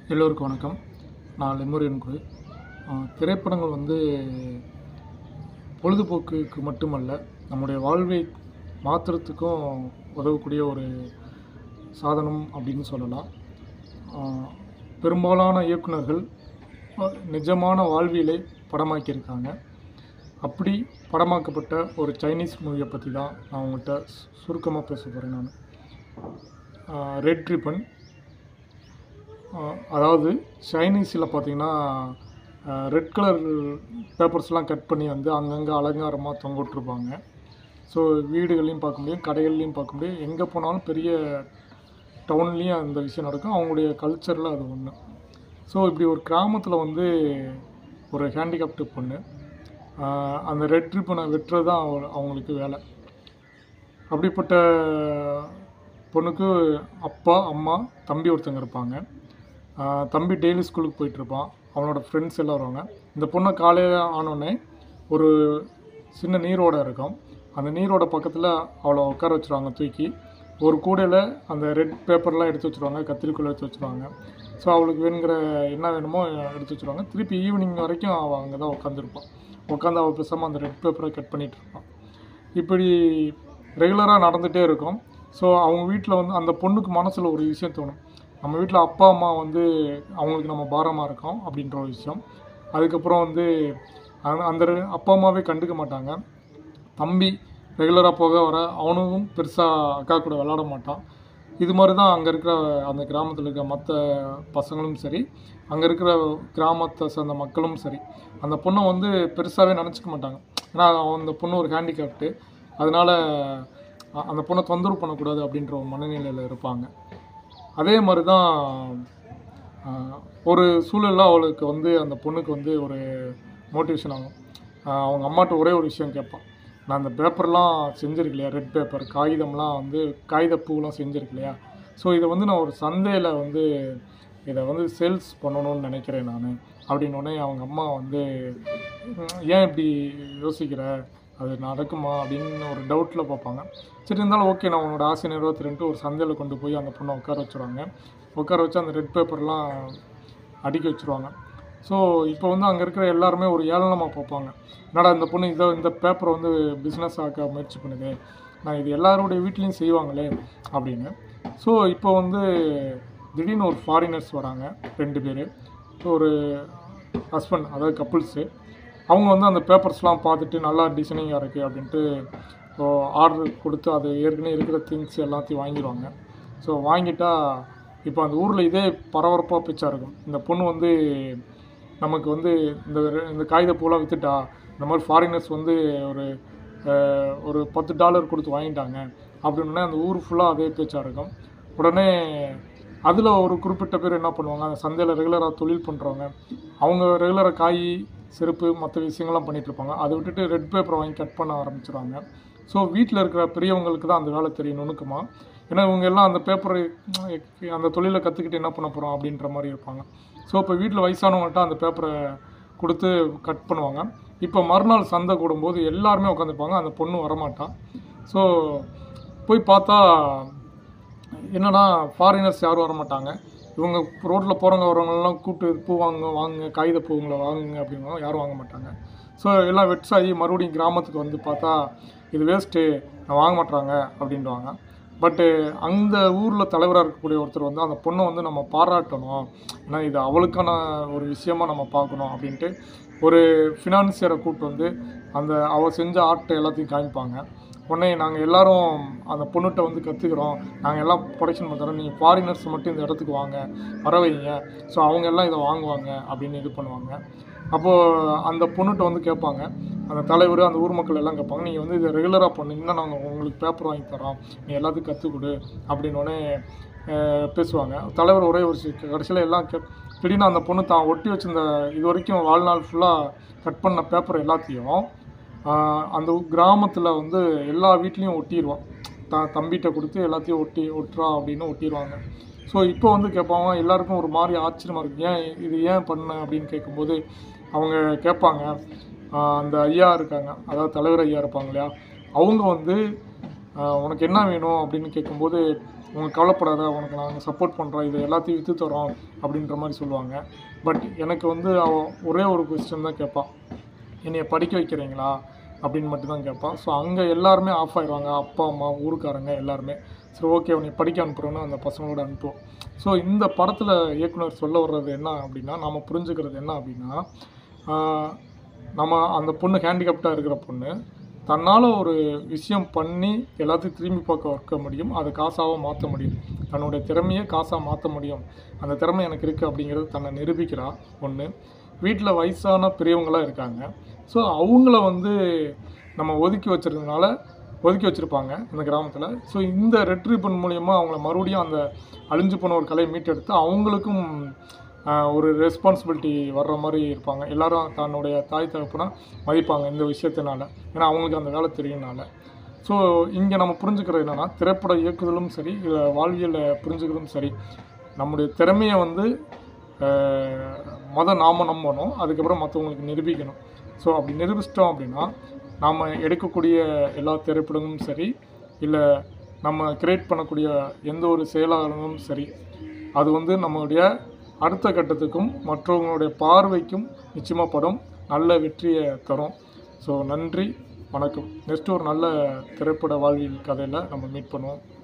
எல்லோருக்கும் வணக்கம் நான் லெமுரியன் குரு ஆஹ் திரைப்படங்கள் வந்து பொழுதுபோக்குக்கு மட்டுமல்ல நம்முடைய வாழ்வை மாற்றுறதுக்கும் உதவக்கூடிய ஒரு சாதனம் அப்படின்னு சொல்லலாம் ஆஹ் பெரும்பாலான இயக்குனர்கள் அஹ் நிஜமான வாழ்வியலை படமாக்கியிருக்காங்க அப்படி படமாக்கப்பட்ட ஒரு சைனீஸ் மூவியை பற்றி தான் நான் உங்கள்கிட்ட சுருக்கமாக பேச போகிறேன் நான் ரெட் ரிப்பன் ஆஹ் அதாவது சைனீஸில் பார்த்தீங்கன்னா ரெட் கலர் பேப்பர்ஸ்லாம் கட் பண்ணி வந்து அங்கங்கே அலங்காரமாக தொங்க விட்ருப்பாங்க ஸோ வீடுகள்லையும் பார்க்க முடியும் கடைகள்லையும் பார்க்க முடியும் எங்கே போனாலும் பெரிய டவுன்லேயும் அந்த விஷயம் நடக்கும் அவங்களுடைய கல்ச்சரில் அது ஒன்று ஸோ இப்படி ஒரு கிராமத்தில் வந்து ஒரு ஹேண்டிகேப்டு பொண்ணு ஆஹ் அந்த ரெட் ரிப்பனை வெட்டுறது தான் அவ- அவங்களுக்கு வேலை அப்படிப்பட்ட பொண்ணுக்கு அப்பா அம்மா தம்பி ஒருத்தங்க இருப்பாங்க ஆஹ் தம்பி டெய்லி ஸ்கூலுக்கு போயிட்டுருப்பான் அவனோட ஃப்ரெண்ட்ஸ் எல்லாம் வருவாங்க இந்த பொண்ணை காலையில் ஆனோடனே ஒரு சின்ன நீரோட இருக்கும் அந்த நீரோட பக்கத்தில் அவளை உட்கார வச்சுருவாங்க தூக்கி ஒரு கூடையில் அந்த ரெட் பேப்பர்லாம் எடுத்து வச்சுருவாங்க கத்திரிக்கோல் எடுத்து வச்சுருவாங்க ஸோ அவளுக்கு வேணுங்கிற என்ன வேணுமோ எடுத்து வச்சுருவாங்க திருப்பி ஈவினிங் வரைக்கும் அவள் அங்கே தான் உட்காந்துருப்பான் உட்காந்து அவள் பேசாமல் அந்த ரெட் பேப்பரை கட் பண்ணிகிட்டு இருப்பான் இப்படி ரெகுலராக நடந்துகிட்டே இருக்கும் ஸோ அவங்க வீட்டில் வந்து அந்த பொண்ணுக்கு மனசில் ஒரு விஷயம் தோணும் நம்ம வீட்டில் அப்பா அம்மா வந்து அவங்களுக்கு நம்ம பாரமாக இருக்கோம் அப்படின்ற ஒரு விஷயம் அதுக்கப்புறம் வந்து அந்த- அந்த ரெ- அப்பா அம்மாவே கண்டுக்க மாட்டாங்க தம்பி ரெகுலராக போக வர அவனும் பெருசாக அக்கா கூட விளாட மாட்டான் இது மாதிரி தான் அங்கே இருக்கிற அந்த கிராமத்தில் இருக்கிற மற்ற பசங்களும் சரி அங்கே இருக்கிற கிராமத்தை சேர்ந்த மக்களும் சரி அந்த பொண்ணை வந்து பெருசாகவே நினச்சிக்க மாட்டாங்க ஏன்னா அந்த பொண்ணு ஒரு ஹேண்டிகேப்டு அதனால் அந்த பொண்ணை தொந்தரவு பண்ணக்கூடாது அப்படின்ற ஒரு மனநிலையில் இருப்பாங்க அதே மாதிரி தான் ஆஹ், ஒரு சூழலில் அவளுக்கு வந்து அந்த பொண்ணுக்கு வந்து ஒரு மோட்டிவேஷன் ஆகும் ஆஹ், அவங்க அம்மாட்ட ஒரே ஒரு விஷயம் கேட்பான் நான் அந்த பேப்பர்லாம் செஞ்சுருக்கு இல்லையா ரெட் பேப்பர் காகிதம்லாம் வந்து காகிதப்பூலாம் செஞ்சுருக்கு இல்லையா ஸோ இதை வந்து நான் ஒரு சந்தையில் வந்து இதை வந்து சேல்ஸ் பண்ணணும்னு நினைக்கிறேன் நான் அப்படின்னோடனே அவங்க அம்மா வந்து "உம், ஏன் இப்படி யோசிக்கிற அது நடக்குமா அப்படின்னு ஒரு டவுட்டில் பார்ப்பாங்க சரி இருந்தாலும் ஓகே நான் உன்னோட ஆசை நிறைவேற்றுறேன்ட்டு ஒரு சந்தையில் கொண்டு போய் அந்த பொண்ணை உட்கார வச்சுருவாங்க உட்கார வச்சு அந்த ரெட் பேப்பர்லாம் அடுக்கி வச்சுருவாங்க ஸோ இப்போ வந்து அங்கே இருக்கிற எல்லாருமே ஒரு ஏளனமாக பார்ப்பாங்க என்னடா இந்த பொண்ணு இதை இந்த பேப்பரை வந்து பிஸ்னஸ் ஆக்க முயற்சி பண்ணுது நான் இது எல்லாருடைய வீட்லேயும் செய்வாங்களே அப்படின்னு ஸோ இப்போ வந்து திடீர்னு ஒரு ஃபாரினர்ஸ் வராங்க ரெண்டு பேர் ஒரு ஹஸ்பண்ட் அதாவது கப்புள்ஸு அவங்க வந்து அந்த பேப்பர்ஸ்லாம் பார்த்துட்டு நல்லா டிசைனிங்காக இருக்குது அப்படின்ட்டு ஸோ ஆர்டர் கொடுத்து அது ஏற்கனவே இருக்கிற திங்ஸ் எல்லாத்தையும் வாங்கிடுவாங்க ஸோ வாங்கிட்டா இப்போ அந்த ஊரில் இதே பரபரப்பாக பிச்சா இருக்கும் இந்த பொண்ணு வந்து நமக்கு வந்து இந்த ரெ- இந்த காகித பூலாம் விற்றுட்டா இந்த மாதிரி ஃபாரினர்ஸ் வந்து ஒரு அஹ், ஒரு பத்து டாலர் கொடுத்து வாங்கிட்டாங்க அப்படின்னே அந்த ஊர் ஃபுல்லாக அதே பேச்சாக இருக்கும் உடனே அதில் ஒரு குறிப்பிட்ட பேர் என்ன பண்ணுவாங்க அந்த சந்தையில் ரெகுலராக தொழில் பண்ணுறவங்க அவங்க ரெகுலராக காய் செருப்பு மற்ற விஷயங்கள்லாம் பண்ணிட்டு இருப்பாங்க அதை விட்டுட்டு ரெட் பேப்பரை வாங்கி கட் பண்ண ஆரம்பிச்சிடுவாங்க ஸோ வீட்டில் இருக்கிற பெரியவங்களுக்கு தான் அந்த வேலை தெரியும் நுணுக்கமாக ஏன்னா இவங்க எல்லாம் அந்த பேப்பரை அந்த தொழிலை கற்றுக்கிட்டு என்ன பண்ண போகிறோம் அப்படின்ற மாதிரி இருப்பாங்க ஸோ இப்போ வீட்டில் வயசானவங்கள்ட்ட அந்த பேப்பரை கொடுத்து கட் பண்ணுவாங்க இப்போ மறுநாள் சந்தை கூடும்போது எல்லாருமே உட்காந்துருப்பாங்க அந்த பொண்ணு வரமாட்டான் ஸோ போய் பார்த்தா என்னன்னா ஃபாரினர்ஸ் யாரும் வர மாட்டாங்க இவங்க ரோட்டில் போகிறவங்க வரவங்களெல்லாம் கூப்பிட்டு பூ வாங்க வாங்க காகித பூங்களை வாங்குங்க அப்படின்னுவாங்க யாரும் வாங்க மாட்டாங்க ஸோ எல்லாம் வெட்ஸ் ஆகி மறுபடியும் கிராமத்துக்கு வந்து பார்த்தா இது வேஸ்ட்டு வாங்க மாட்டாங்க அப்படின்வாங்க பட்டு அந்த ஊரில் தலைவராக இருக்கக்கூடிய ஒருத்தர் வந்து அந்த பொண்ணை வந்து நம்ம பாராட்டணும் ஏன்னா இது அவளுக்கான ஒரு விஷயமா நம்ம பார்க்கணும் அப்படின்ட்டு ஒரு ஃபினான்சியரை கூப்பிட்டு வந்து அந்த அவள் செஞ்ச ஆர்ட்டை எல்லாத்தையும் காமிப்பாங்க உடனே நாங்கள் எல்லாரும் அந்த பொண்ணுகிட்ட வந்து கற்றுக்குறோம் நாங்கள் எல்லாம் ப்ரொடக்ஷன் பண்ணுறோம் நீங்கள் ஃபாரினர்ஸ் மட்டும் இந்த இடத்துக்கு வாங்க வர வைங்க ஸோ அவங்க எல்லாம் இதை வாங்குவாங்க அப்படின்னு இது பண்ணுவாங்க அப்போது அந்த பொண்ணுகிட்ட வந்து கேட்பாங்க அந்த தலைவர் அந்த ஊர் மக்கள் எல்லாம் கேட்பாங்க நீங்கள் வந்து இதை ரெகுலராக பண்ணீங்கன்னா நாங்கள் உங்களுக்கு பேப்பர் வாங்கி தரோம் நீ எல்லாத்துக்கும் கற்றுக் கொடு அப்படின்னோடனே பேசுவாங்க தலைவர் ஒரே ஒரு கடைசியில் எல்லாம் கே திடீர்னு அந்த பொண்ணு தான் ஒட்டி வச்சிருந்த இது வரைக்கும் வாழ்நாள் ஃபுல்லாக கட் பண்ண பேப்பர் எல்லாத்தையும் ஆஹ் அந்த கிராமத்தில் வந்து எல்லா வீட்லேயும் ஒட்டிடுவான் த தம்பிகிட்ட கொடுத்து எல்லாத்தையும் ஒட்டி ஒட்டுறா அப்படின்னு ஒட்டிடுவாங்க ஸோ இப்போ வந்து கேட்பாங்க எல்லாருக்கும் ஒரு மாதிரி ஆச்சரியமாக இருக்கு ஏன் இது ஏன் பண்ண அப்படின்னு கேட்கும்போது அவங்க கேட்பாங்க ஆஹ் அந்த ஐயா இருக்காங்க அதாவது தலைவர் ஐயா இருப்பாங்க இல்லையா அவங்க வந்து ஆஹ் உனக்கு என்ன வேணும் அப்படின்னு கேட்கும்போது உனக்கு கவலைப்படாத உனக்கு நாங்கள் சப்போர்ட் பண்ணுறோம் இது எல்லாத்தையும் விற்று தரோம் அப்படின்ற மாதிரி சொல்லுவாங்க பட் எனக்கு வந்து அவன் ஒரே ஒரு கொஸ்டின் தான் கேட்பான் என்னைய படிக்க வைக்கிறீங்களா அப்படின்னு மட்டும் தான் கேட்பான் ஸோ அங்கே எல்லாருமே ஆஃப் ஆயிடுவாங்க அப்பா அம்மா ஊருக்காரங்க எல்லாருமே சரி ஓகே உன்னை படிக்க அனுப்புகிறோன்னு அந்த பசங்களோட அனுப்புவோம் ஸோ இந்த படத்தில் இயக்குனர் சொல்ல வர்றது என்ன அப்படின்னா நம்ம புரிஞ்சுக்கிறது என்ன அப்படின்னா ஆஹ், நம்ம அந்த பொண்ணு ஹேண்டிகேப்டாக இருக்கிற பொண்ணு தன்னால் ஒரு விஷயம் பண்ணி எல்லாத்தையும் திரும்பி பார்க்க வைக்க முடியும் அதை காசாக மாற்ற முடியும் தன்னுடைய திறமையை காசாக மாற்ற முடியும் அந்த திறமை எனக்கு இருக்குது அப்படிங்கிறது தன்னை நிரூபிக்கிறா ஒன்று வீட்டில் வயசான பெரியவங்களாம் இருக்காங்க ஸோ அவங்கள வந்து நம்ம ஒதுக்கி வச்சிருந்தனால ஒதுக்கி வச்சுருப்பாங்க இந்த கிராமத்தில் ஸோ இந்த ரெட்ரிபன் மூலியமாக அவங்கள மறுபடியும் அந்த அழிஞ்சு போன ஒரு கலையை மீட்டெடுத்து அவங்களுக்கும் ஆஹ், ஒரு ரெஸ்பான்சிபிலிட்டி வர்ற மாதிரி இருப்பாங்க எல்லாரும் தன்னுடைய தாய் தகப்பனா மதிப்பாங்க இந்த விஷயத்தினால ஏன்னா அவங்களுக்கு அந்த வேலை தெரியும்னால ஸோ இங்கே நம்ம புரிஞ்சுக்கிறது என்னென்னா திரைப்பட இயக்குதலும் சரி இல்லை வாழ்வியலை புரிஞ்சுக்கிறதும் சரி நம்முடைய திறமையை வந்து ஆஹ், மொத நாம் நம்பணும் அதுக்கப்புறம் மற்றவங்களுக்கு நிரூபிக்கணும் ஸோ அப்படி நிரூபிச்சிட்டோம் அப்படின்னா நாம் எடுக்கக்கூடிய எல்லா திரைப்படங்களும் சரி இல்லை நம்ம கிரியேட் பண்ணக்கூடிய எந்த ஒரு செயலாளரும் சரி அது வந்து நம்மளுடைய அடுத்த கட்டத்துக்கும் மற்றவங்களுடைய பார்வைக்கும் நிச்சயமாக படம் நல்ல வெற்றியை தரும் ஸோ நன்றி வணக்கம் நெக்ஸ்ட் ஒரு நல்ல திரைப்பட வாழ்வியல் கதையில் நம்ம மீட் பண்ணுவோம்